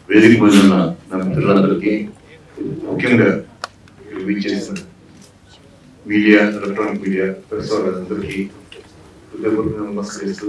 వేదిక మీద ఉన్న నా మిత్రులందరికీ ముఖ్యంగా ఇక్కడ వీచేసిన మీడియా ఎలక్ట్రానిక్ మీడియా ప్రెస్ వాళ్ళందరికీ హృదయపూర్వకంగా నమస్కరిస్తూ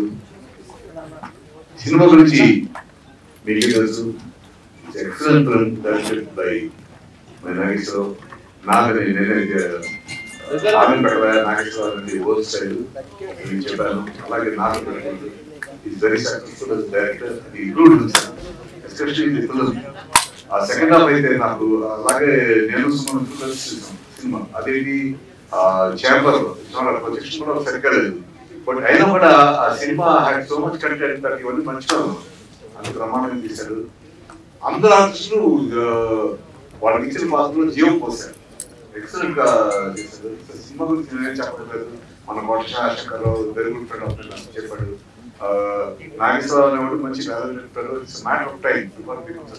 సినిమా గురించి మీకే తెలుసు excellent film directed by my Nageswara Rao నాగని నేనైతే ఆమె పెట్టదా నాగేశ్వరరావు అనేది ఓల్డ్ స్టైల్ నేను చెప్పాను అలాగే నాకు పెట్టలేదు ఈజ్ వెరీ సక్సెస్ఫుల్ డైరెక్టర్ అది include especially the film uh second half అయితే నాకు అలాగే నేను సుమన్ సినిమా అదేంటి చేంబర్ ప్రొజెక్షన్ కూడా సరిగ్గా లేదు బట్ అయినా కూడా ఆ cinema had so much content that ఇవన్నీ మంచిగా అంత బ్రహ్మాండంగా తీశారు అందరు ఆర్టిస్టులు వాళ్ళకి ఇచ్చిన పాత్రలో జీవం పోసారు ఎక్సలెంట్ గా చేశారు సినిమా గురించి నేనేం చెప్పట్లేదు మన Kota Sekhar very good friend of చెప్పాడు ఆ, నాగేశ్వరరావు అనేవాడు మంచి చెప్పాడు it's matter of time before becomes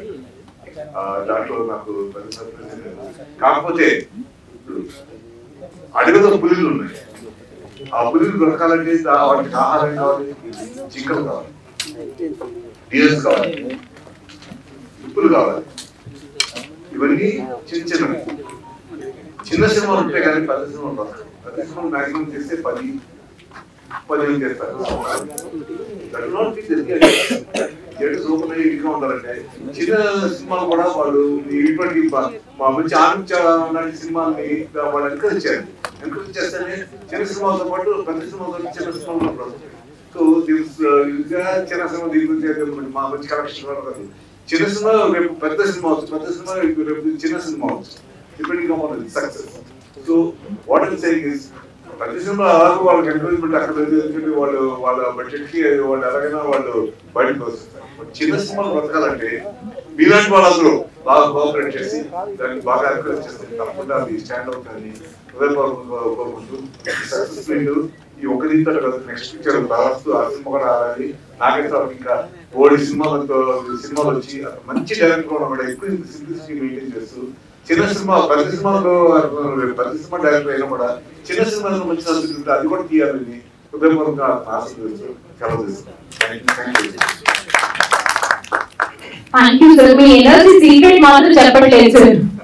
దాంట్లో నాకు పెద్ద surprise ఏం లేదు. కాకపోతే ఇప్పుడు అడవిలో పులిలు ఉన్నాయి ఆ పులిలు దొరకాలంటే దా- వాటికి ఆహారం కావాలి చిక్కలు కావాలి డియర్స్ కావాలి ఉప్పులు కావాలి ఇవన్నీ చిన్న చిన్నవి చిన్న సినిమాలు ఉంటాయి కానీ పెద్ద సినిమాలు రావు. పెద్ద సినిమాలు మాక్సిమం చేస్తే పది పదిహేను చేస్తారు That will not be the real theatres open అయ్యి ఇంకా ఉండాలంటే చిన్న సినిమాలు కూడా వాళ్ళు ఇటువంటి బ- మా మంచి ఆనంద లాంటి సినిమాల్ని వాళ్ళు ఎంకరేజ్ చేయాలి ఎంకరేజ్ చేస్తేనే చిన్న సినిమాలతో పాటు పెద్ద సినిమాలతో చిన్న సినిమాలు కూడా వస్తాయి. సో దిస్ ఇంకా చిన్న సినిమా దీని గురించి అయితే మరి మా మంచి కలెక్షన్ కాదు చిన్న సినిమా రేపు పెద్ద సినిమా వచ్చు పెద్ద సినిమా రేపు చిన్న సినిమా వచ్చు depending on success so what I'm saying is ప్రతి సినిమా అలాగే వాళ్ళకి ఎంకరేజ్మెంట్ అక్కడ లేదు ఎందుకంటే వాళ్ళు వాళ్ళ బడ్జెట్ కి వాళ్ళు ఎలాగైనా వాళ్ళు బయటకు వస్తారు బట్ చిన్న సినిమాలు బ్రతకాలంటే మీలాంటి వాళ్ళందరూ బాగా కోఆపరేట్ చేసి దాన్ని బాగా ఎంకరేజ్ చేస్తే తప్పకుండా అది స్టాండ్ అవుట్ అని హృదయపూర్వకంగా కోరుకుంటూ సక్సెస్ మీట్ ఈ ఒక దీంతో కదా నెక్స్ట్ పిక్చర్ రావచ్చు ఆ సినిమా కూడా రావాలి నాకైతే ఇంకా ఓడి సినిమాలతో సినిమాలు వచ్చి మంచి డైరెక్టర్ కూడా ఎక్కువ సింప్లిసిటీ మెయింటైన్ చేస్తూ చిన్న సినిమా పెద్ద సినిమాలో పెద్ద సినిమా డైరెక్టర్ అయినా కూడా చిన్న సినిమాలో మంచి సంస్కృతి ఉంటే అది కూడా తీయాలని హృదయపూర్వకంగా ఆశిస్తూ సెలవు చేస్తున్నాను thank you thank you sir మీ ఎనర్జీ సీక్రెట్ మాత్రం చెప్పట్లేదు సార్